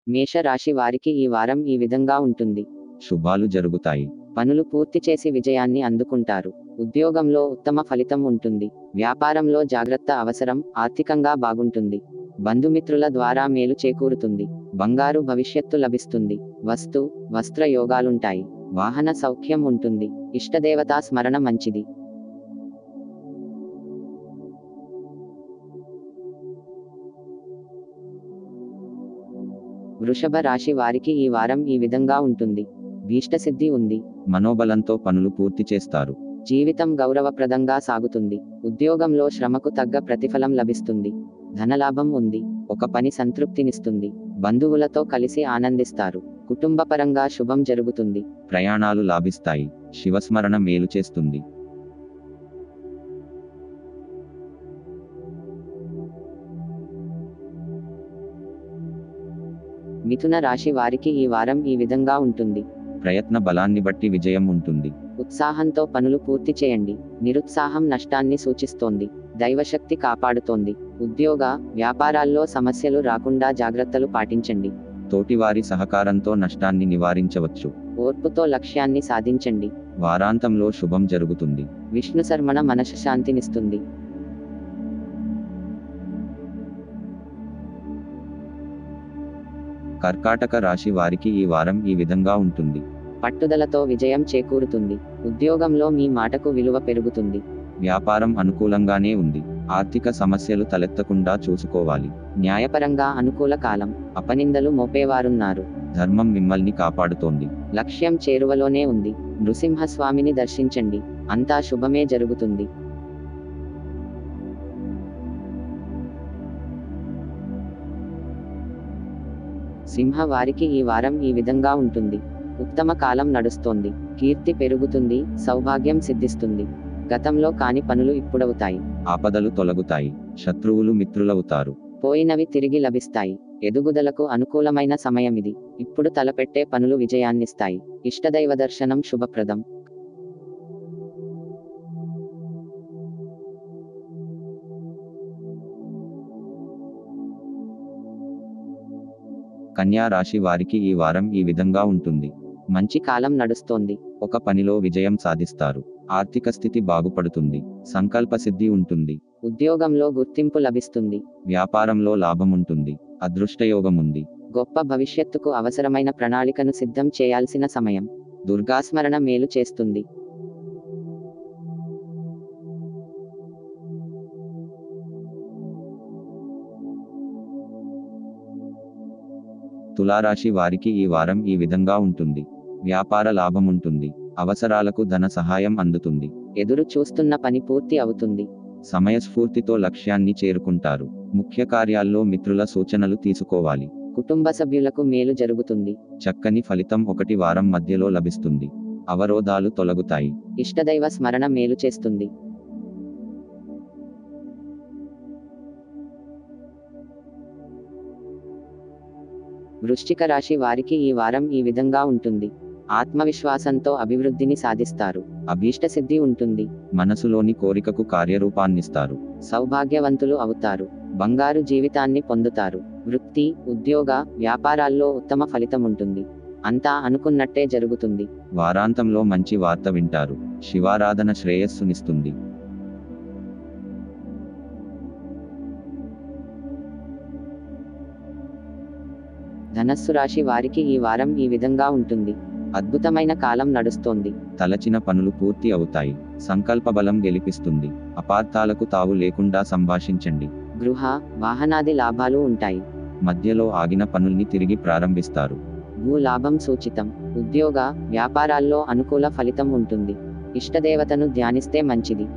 మేషరాశి వారికి ఈ వారం ఈ విధంగా ఉంటుంది శుభాలు జరుగుతాయి పనులు పూర్తి చేసి విజయాన్ని అందుకుంటారు ఉద్యోగంలో ఉత్తమ ఫలితం ఉంటుంది వ్యాపారంలో జాగ్రత్త అవసరం ఆర్థికంగా బాగుంటుంది బంధుమిత్రుల ద్వారా మేలు చేకూరుతుంది బంగారు భవిష్యత్తు లభిస్తుంది వస్తు వస్త్ర యోగాలుంటాయి వాహన సౌఖ్యం ఉంటుంది ఇష్టదేవతా స్మరణ మంచిది వృషభ రాశి వారికి ఈ వారం ఈ విధంగా ఉంటుంది భీష్టసిద్ధి ఉంది మనోబలంతో పనులు పూర్తి చేస్తారు జీవితం గౌరవప్రదంగా సాగుతుంది ఉద్యోగంలో శ్రమకు తగ్గ ప్రతిఫలం లభిస్తుంది ధనలాభం ఉంది ఒక పని సంతృప్తినిస్తుంది బంధువులతో కలిసి ఆనందిస్తారు కుటుంబపరంగా శుభం జరుగుతుంది ప్రయాణాలు లాభిస్తాయి శివస్మరణ మేలు చేస్తుంది మిథున రాశి వారికి ఈ వారం ఈ విధంగా ఉంటుంది ప్రయత్న బలాన్ని బట్టి విజయం ఉంటుంది ఉత్సాహంతో పనులు పూర్తి చేయండి నిరుత్సాహం నష్టాన్ని సూచిస్తోంది దైవశక్తి కాపాడుతోంది ఉద్యోగ వ్యాపారాల్లో సమస్యలు రాకుండా జాగ్రత్తలు పాటించండి తోటివారి సహకారంతో నష్టాన్ని నివారించవచ్చు ఓర్పుతో లక్ష్యాన్ని సాధించండి వారాంతంలో శుభం జరుగుతుంది విష్ణు శర్మణ మనశ్శాంతినిస్తుంది కర్కాటక రాశి వారికి ఈ వారం ఈ విధంగా ఉంటుంది పట్టుదలతో విజయం చేకూరుతుంది ఉద్యోగంలో మీ మాటకు విలువ పెరుగుతుంది వ్యాపారం అనుకూలంగానే ఉంది ఆర్థిక సమస్యలు తలెత్తకుండా చూసుకోవాలి న్యాయపరంగా అనుకూల కాలం అపనిందలు మోపేవారున్నారు ధర్మం మిమ్మల్ని కాపాడుతోంది లక్ష్యం చేరువలోనే ఉంది నృసింహస్వామిని దర్శించండి అంతా శుభమే జరుగుతుంది సింహ వారికి ఈ వారం ఈ విధంగా ఉంటుంది ఉత్తమ కాలం నడుస్తోంది కీర్తి పెరుగుతుంది సౌభాగ్యం సిద్ధిస్తుంది గతంలో కాని పనులు ఇప్పుడవుతాయి ఆపదలు తొలగుతాయి శత్రువులు మిత్రులవుతారు పోయినవి తిరిగి లభిస్తాయి ఎదుగుదలకు అనుకూలమైన సమయమిది ఇప్పుడు తలపెట్టే పనులు విజయాన్నిస్తాయి ఇష్టదైవ దర్శనం శుభప్రదం కన్యా రాశి వారికి ఈ వారం ఈ విధంగా ఉంటుంది మంచి కాలం నడుస్తోంది ఒక పనిలో విజయం సాధిస్తారు ఆర్థిక స్థితి బాగుపడుతుంది సంకల్ప సిద్ధి ఉంటుంది ఉద్యోగంలో గుర్తింపు లభిస్తుంది వ్యాపారంలో లాభం ఉంటుంది అదృష్టయోగం ఉంది గొప్ప భవిష్యత్తుకు అవసరమైన ప్రణాళికను సిద్ధం చేయాల్సిన సమయం దుర్గాస్మరణ మేలు చేస్తుంది తులారాశి వారికి ఈ వారం ఈ విధంగా ఉంటుంది వ్యాపార లాభం ఉంటుంది అవసరాలకు ధన సహాయం అందుతుంది ఎదురు చూస్తున్న పని పూర్తి అవుతుంది సమయస్ఫూర్తితో లక్ష్యాన్ని చేరుకుంటారు ముఖ్య కార్యాల్లో మిత్రుల సూచనలు తీసుకోవాలి కుటుంబ సభ్యులకు మేలు జరుగుతుంది చక్కని ఫలితం ఒకటి వారం మధ్యలో లభిస్తుంది అవరోధాలు తొలగుతాయి ఇష్టదైవ స్మరణ మేలు చేస్తుంది వృశ్చిక రాశి వారికి ఈ వారం ఈ విధంగా ఉంటుంది ఆత్మవిశ్వాసంతో అభివృద్ధిని సాధిస్తారు అభీష్ట సిద్ధి ఉంటుంది మనసులోని కోరికకు కార్యరూపాన్నిస్తారు సౌభాగ్యవంతులు అవుతారు బంగారు జీవితాన్ని పొందుతారు వృత్తి ఉద్యోగ వ్యాపారాల్లో ఉత్తమ ఫలితం ఉంటుంది అంతా అనుకున్నట్టే జరుగుతుంది వారాంతంలో మంచి వార్త వింటారు శివారాధన శ్రేయస్సునిస్తుంది ధనస్సు రాశి వారికి ఈ వారం ఈ విధంగా ఉంటుంది అద్భుతమైన కాలం నడుస్తోంది తలచిన పనులు పూర్తి అవుతాయి సంకల్ప బలం గెలిపిస్తుంది అపార్థాలకు తావు లేకుండా సంభాషించండి గృహ వాహనాది లాభాలు ఉంటాయి మధ్యలో ఆగిన పనుల్ని తిరిగి ప్రారంభిస్తారు భూ లాభం సూచితం ఉద్యోగ వ్యాపారాల్లో అనుకూల ఫలితం ఉంటుంది ఇష్టదేవతను ధ్యానిస్తే మంచిది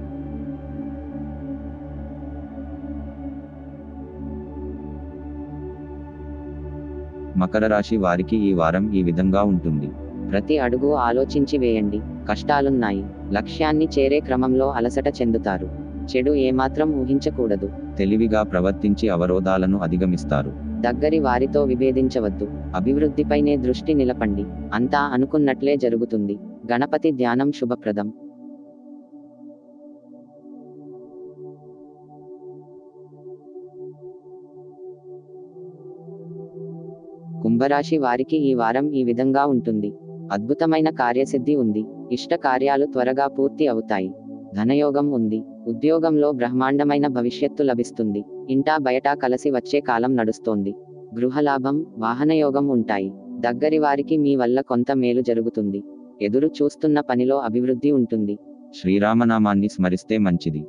మకర రాశి వారికి ఈ వారం ఈ విధంగా ఉంటుంది ప్రతి అడుగు ఆలోచించి వేయండి కష్టాలున్నాయి లక్ష్యాన్ని చేరే క్రమంలో అలసట చెందుతారు చెడు ఏమాత్రం ఊహించకూడదు తెలివిగా ప్రవర్తించి అవరోధాలను అధిగమిస్తారు దగ్గరి వారితో విభేదించవద్దు అభివృద్ధిపైనే దృష్టి నిలపండి అంతా అనుకున్నట్లే జరుగుతుంది గణపతి ధ్యానం శుభప్రదం కుంభరాశి వారికి ఈ వారం ఈ విధంగా ఉంటుంది అద్భుతమైన కార్యసిద్ధి ఉంది ఇష్ట కార్యాలు త్వరగా పూర్తి అవుతాయి ధనయోగం ఉంది ఉద్యోగంలో బ్రహ్మాండమైన భవిష్యత్తు లభిస్తుంది ఇంటా బయటా కలిసి వచ్చే కాలం నడుస్తోంది గృహలాభం వాహనయోగం ఉంటాయి దగ్గరి వారికి మీ వల్ల కొంత మేలు జరుగుతుంది ఎదురు చూస్తున్న పనిలో అభివృద్ధి ఉంటుంది శ్రీరామనామాన్ని స్మరిస్తే మంచిది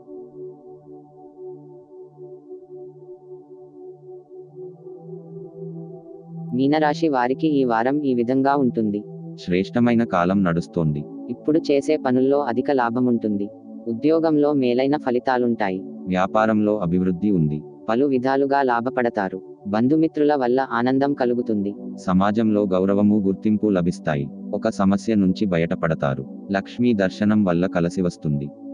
మీనరాశి వారికి ఈ వారం ఈ విధంగా ఉంటుంది శ్రేష్టమైన కాలం నడుస్తోంది ఇప్పుడు చేసే పనుల్లో అధిక లాభం ఉంటుంది ఉద్యోగంలో మేలైన ఫలితాలుంటాయి వ్యాపారంలో అభివృద్ధి ఉంది పలు విధాలుగా లాభపడతారు బంధుమిత్రుల వల్ల ఆనందం కలుగుతుంది సమాజంలో గౌరవము గుర్తింపు లభిస్తాయి ఒక సమస్య నుంచి బయటపడతారు లక్ష్మీ దర్శనం వల్ల కలసి వస్తుంది